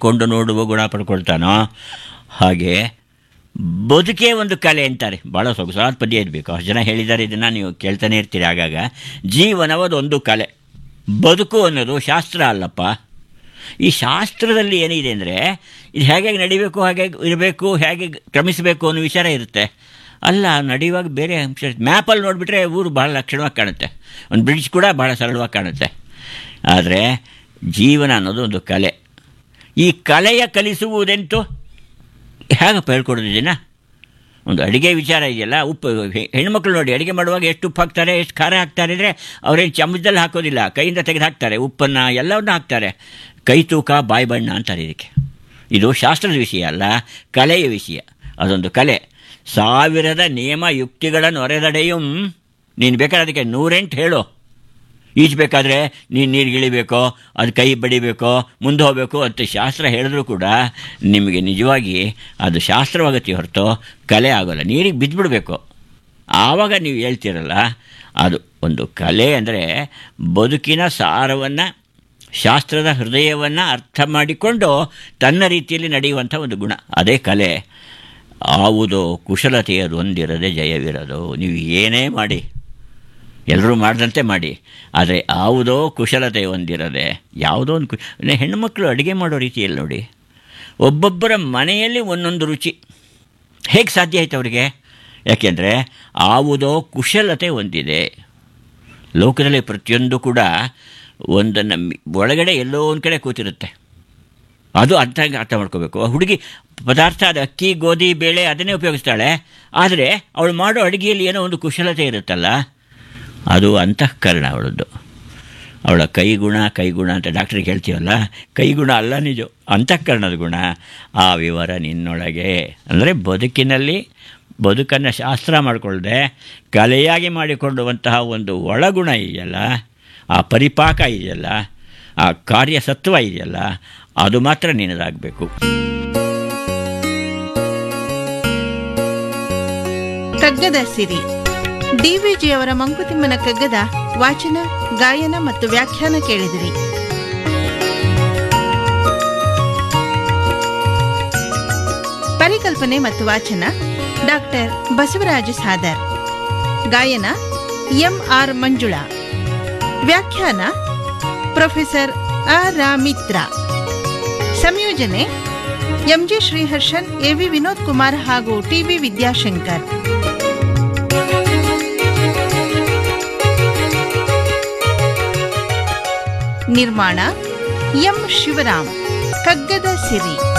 ನಿಂತ್ಕೊಂಡು ನೋಡುವ ಗುಣ ಪಡ್ಕೊಳ್ತಾನೋ ಹಾಗೆ ಬದುಕೇ ಒಂದು ಕಲೆ ಅಂತಾರೆ ಭಾಳ ಸೊಗಸಾದ ಪದ್ಯ ಇರಬೇಕು ಅಷ್ಟು ಜನ ಹೇಳಿದ್ದಾರೆ ಇದನ್ನು ನೀವು ಕೇಳ್ತಾನೆ ಇರ್ತೀರಿ ಆಗಾಗ ಜೀವನವದೊಂದು ಕಲೆ ಬದುಕು ಅನ್ನೋದು ಶಾಸ್ತ್ರ ಅಲ್ಲಪ್ಪ ಈ ಶಾಸ್ತ್ರದಲ್ಲಿ ಏನಿದೆ ಅಂದರೆ ಇದು ಹೇಗೆ ನಡಿಬೇಕು ಹಾಗೆ ಇರಬೇಕು ಹೇಗೆ ಕ್ರಮಿಸಬೇಕು ಅನ್ನೋ ವಿಚಾರ ಇರುತ್ತೆ ಅಲ್ಲ ನಡೆಯುವಾಗ ಬೇರೆ ಅಂಶ ಮ್ಯಾಪಲ್ಲಿ ನೋಡಿಬಿಟ್ರೆ ಊರು ಭಾಳ ಲಕ್ಷಣವಾಗಿ ಕಾಣುತ್ತೆ ಒಂದು ಬ್ರಿಡ್ಜ್ ಕೂಡ ಭಾಳ ಸರಳವಾಗಿ ಕಾಣುತ್ತೆ ಆದರೆ ಜೀವನ ಅನ್ನೋದು ಒಂದು ಕಲೆ ಈ ಕಲೆಯ ಕಲಿಸುವುದೆಂತು ಹೇಗಪ್ಪ ಹೇಳ್ಕೊಡೋದು ಇದನ್ನು ಒಂದು ಅಡುಗೆ ವಿಚಾರ ಇದೆಯಲ್ಲ ಉಪ್ಪು ಹೆ- ಹೆಣ್ಮಕ್ಳು ನೋಡಿ ಅಡುಗೆ ಮಾಡುವಾಗ ಎಷ್ಟು ಉಪ್ಪು ಹಾಕ್ತಾರೆ ಎಷ್ಟು ಖಾರ ಹಾಕ್ತಾರೆ ಅಂದರೆ ಅವರೇನು ಚಮಚದಲ್ಲಿ ಹಾಕೋದಿಲ್ಲ ಕೈಯಿಂದ ತೆಗೆದು ಹಾಕ್ತಾರೆ ಉಪ್ಪನ್ನು ಎಲ್ಲವನ್ನೂ ಹಾಕ್ತಾರೆ ಕೈ ತೂಕ ಬಾಯಿ ಬಣ್ಣ ಅಂತಾರೆ ಇದಕ್ಕೆ ಇದು ಶಾಸ್ತ್ರದ ವಿಷಯ ಅಲ್ಲ ಕಲೆಯ ವಿಷಯ ಅದೊಂದು ಕಲೆ ಸಾವಿರದ ನಿಯಮ ಯುಕ್ತಿಗಳ ನೊರೆದಡೆಯೂ ನೀನು ಬೇಕಾದ್ರೆ ಅದಕ್ಕೆ ನೂರೆಂಟು ಹೇಳು ಈಜಬೇಕಾದ್ರೆ ನೀನು ನೀರಿಗೆ ಇಳಿಬೇಕೋ ಅದು ಕೈ ಬಡಿಬೇಕೋ ಮುಂದೆ ಹೋಗಬೇಕು ಅಂತ ಶಾಸ್ತ್ರ ಹೇಳಿದ್ರೂ ಕೂಡ ನಿಮಗೆ ನಿಜವಾಗಿ ಅದು ಶಾಸ್ತ್ರವಾಗತ್ತೆ ಹೊರತು ಕಲೆ ಆಗೋಲ್ಲ ನೀರಿಗೆ ಬಿದ್ದುಬಿಡ್ಬೇಕು ಆವಾಗ ನೀವು ಹೇಳ್ತೀರಲ್ಲ ಅದು ಒಂದು ಕಲೆ ಅಂದರೆ ಬದುಕಿನ ಸಾರವನ್ನು ಶಾಸ್ತ್ರದ ಹೃದಯವನ್ನು ಅರ್ಥ ಮಾಡಿಕೊಂಡು ತನ್ನ ರೀತಿಯಲ್ಲಿ ನಡೆಯುವಂಥ ಒಂದು ಗುಣ ಅದೇ ಕಲೆ ಆವುದೋ ಕುಶಲತೆಯದೊಂದಿರದೆ ಜಯವಿರದು ನೀವು ಏನೇ ಮಾಡಿ ಎಲ್ಲರೂ ಮಾಡಿದಂತೆ ಮಾಡಿ ಆದರೆ ಯಾವುದೋ ಕುಶಲತೆ ಹೊಂದಿರದೆ ಯಾವುದೋ ಒಂದು ಕು ಇನ್ನು ಹೆಣ್ಣುಮಕ್ಕಳು ಅಡುಗೆ ಮಾಡೋ ರೀತಿಯಲ್ಲಿ ನೋಡಿ ಒಬ್ಬೊಬ್ಬರ ಮನೆಯಲ್ಲಿ ಒಂದೊಂದು ರುಚಿ ಹೇಗೆ ಸಾಧ್ಯ ಆಯ್ತು ಅವರಿಗೆ ಯಾಕೆಂದರೆ ಯಾವುದೋ ಕುಶಲತೆ ಹೊಂದಿದೆ ಲೋಕದಲ್ಲಿ ಪ್ರತಿಯೊಂದು ಕೂಡ ಒಂದನ್ನು ಮಿ- ಒಳಗಡೆ ಎಲ್ಲೋ ಒಂದು ಕಡೆ ಕೂತಿರುತ್ತೆ ಅದು ಅರ್ಥ ಅರ್ಥ ಮಾಡ್ಕೋಬೇಕು ಆ ಹುಡುಗಿ ಪದಾರ್ಥ ಅದು ಅಕ್ಕಿ ಗೋಧಿ ಬೇಳೆ ಅದನ್ನೇ ಉಪಯೋಗಿಸ್ತಾಳೆ ಆದರೆ ಅವಳು ಮಾಡೋ ಅಡುಗೆಯಲ್ಲಿ ಏನೋ ಒಂದು ಕುಶಲತೆ ಇರುತ್ತಲ್ಲ ಅದು ಅಂತಃಕರಣ ಅವಳದ್ದು ಅವಳ ಕೈಗುಣ ಕೈಗುಣ ಅಂತ ಡಾಕ್ಟ್ರಿಗೆ ಹೇಳ್ತೀವಲ್ಲ ಕೈಗುಣ ಅಲ್ಲ ನಿಜ ಅಂತಃಕರಣದ ಗುಣ ಆ ವಿವರ ನಿನ್ನೊಳಗೆ ಅಂದರೆ ಬದುಕಿನಲ್ಲಿ ಬದುಕನ್ನು ಶಾಸ್ತ್ರ ಮಾಡಿಕೊಳ್ಳದೆ ಕಲೆಯಾಗಿ ಮಾಡಿಕೊಳ್ಳುವಂತಹ ಒಂದು ಒಳಗುಣ ಇದೆಯಲ್ಲ ಆ ಪರಿಪಾಕ ಇದೆಯಲ್ಲ ಆ ಕಾರ್ಯಸತ್ವ ಇದೆಯಲ್ಲ ಅದು ಮಾತ್ರ ನಿನ್ನದಾಗಬೇಕು ಕಗ್ಗದ ಸಿರಿ ಡಿವಿಜಿಯವರ ಮಂಕುತಿಮ್ಮನ ಕಗ್ಗದ ವಾಚನ ಗಾಯನ ಮತ್ತು ವ್ಯಾಖ್ಯಾನ ಕೇಳಿದಿರಿ ಪರಿಕಲ್ಪನೆ ಮತ್ತು ವಾಚನ ಡಾಕ್ಟರ್ ಬಸವರಾಜ ಸಾದರ್ ಗಾಯನ ಎಂ ಆರ್ ಮಂಜುಳಾ ವ್ಯಾಖ್ಯಾನ ಪ್ರೊಫೆಸರ್ ಅ ರಾಮಿತ್ರ ಸಂಯೋಜನೆ ಎಂಜೆ ಶ್ರೀಹರ್ಷನ್ ಎವಿ ವಿನೋದ್ ಕುಮಾರ್ ಹಾಗೂ ಟಿವಿ ವಿದ್ಯಾಶಂಕರ್ ನಿರ್ಮಾಣ ಎಂ ಶಿವರಾಮ್ ಕಗ್ಗದ ಸಿರಿ